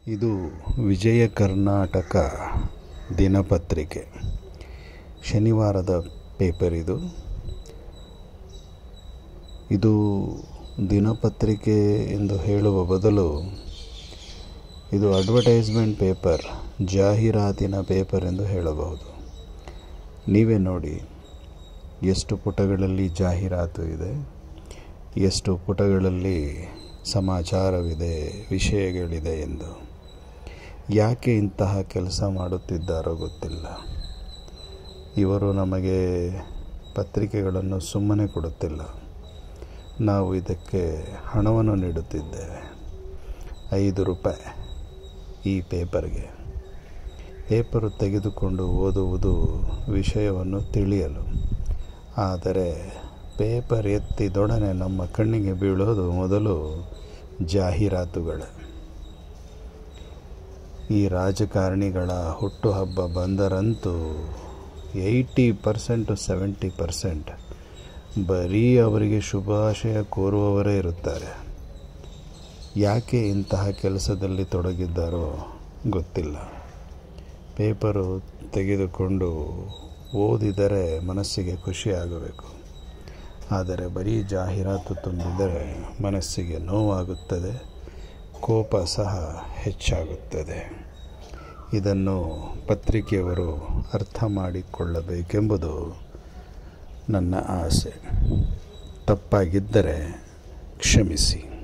ಇದು ವಿಜಯ ಕರ್ನಾಟಕ ದಿನಪತ್ರಿಕೆ ಶನಿವಾರದ ಪೇಪರ್ ಇದು ಇದು ದಿನಪತ್ರಿಕೆ ಎಂದು ಹೇಳುವ ಬದಲು ಇದು ಅಡ್ವರ್ಟೈಸ್ಮೆಂಟ್ ಪೇಪರ್ ಜಾಹೀರಾತಿನ ಪೇಪರ್ ಎಂದು ಹೇಳಬಹುದು ನೀವೇ ನೋಡಿ ಎಷ್ಟು ಪುಟಗಳಲ್ಲಿ ಜಾಹೀರಾತು ಇದೆ ಎಷ್ಟು ಪುಟಗಳಲ್ಲಿ ಸಮಾಚಾರವಿದೆ ವಿಷಯಗಳಿದೆ ಎಂದು ಯಾಕೆ ಇಂತಹ ಕೆಲಸ ಮಾಡುತ್ತಿದ್ದಾರೋ ಗೊತ್ತಿಲ್ಲ ಇವರು ನಮಗೆ ಪತ್ರಿಕೆಗಳನ್ನು ಸುಮ್ಮನೆ ಕೊಡುತ್ತಿಲ್ಲ ನಾವು ಇದಕ್ಕೆ ಹಣವನ್ನು ನೀಡುತ್ತಿದ್ದೇವೆ ಐದು ರೂಪಾಯಿ ಈ ಪೇಪರ್ಗೆ ಪೇಪರು ತೆಗೆದುಕೊಂಡು ಓದುವುದು ವಿಷಯವನ್ನು ತಿಳಿಯಲು ಆದರೆ ಪೇಪರ್ ಎತ್ತಿದೊಡನೆ ನಮ್ಮ ಕಣ್ಣಿಗೆ ಬೀಳೋದು ಮೊದಲು ಜಾಹೀರಾತುಗಳೇ ಈ ರಾಜಕಾರಣಿಗಳ ಹುಟ್ಟುಹಬ್ಬ ಬಂದರಂತೂ ಏಯ್ಟಿ ಪರ್ಸೆಂಟು ಸೆವೆಂಟಿ ಪರ್ಸೆಂಟ್ ಬರೀ ಅವರಿಗೆ ಶುಭಾಶಯ ಕೋರುವವರೇ ಇರುತ್ತಾರೆ ಯಾಕೆ ಇಂತಹ ಕೆಲಸದಲ್ಲಿ ತೊಡಗಿದ್ದಾರೋ ಗೊತ್ತಿಲ್ಲ ಪೇಪರು ತೆಗೆದುಕೊಂಡು ಓದಿದರೆ ಮನಸ್ಸಿಗೆ ಖುಷಿಯಾಗಬೇಕು ಆದರೆ ಬರೀ ಜಾಹೀರಾತು ತುಂಬಿದರೆ ಮನಸ್ಸಿಗೆ ನೋವಾಗುತ್ತದೆ ಕೋಪ ಸಹ ಹೆಚ್ಚಾಗುತ್ತದೆ ಇದನ್ನು ಪತ್ರಿಕೆಯವರು ಅರ್ಥ ಮಾಡಿಕೊಳ್ಳಬೇಕೆಂಬುದು ನನ್ನ ಆಸೆ ತಪ್ಪಾಗಿದ್ದರೆ ಕ್ಷಮಿಸಿ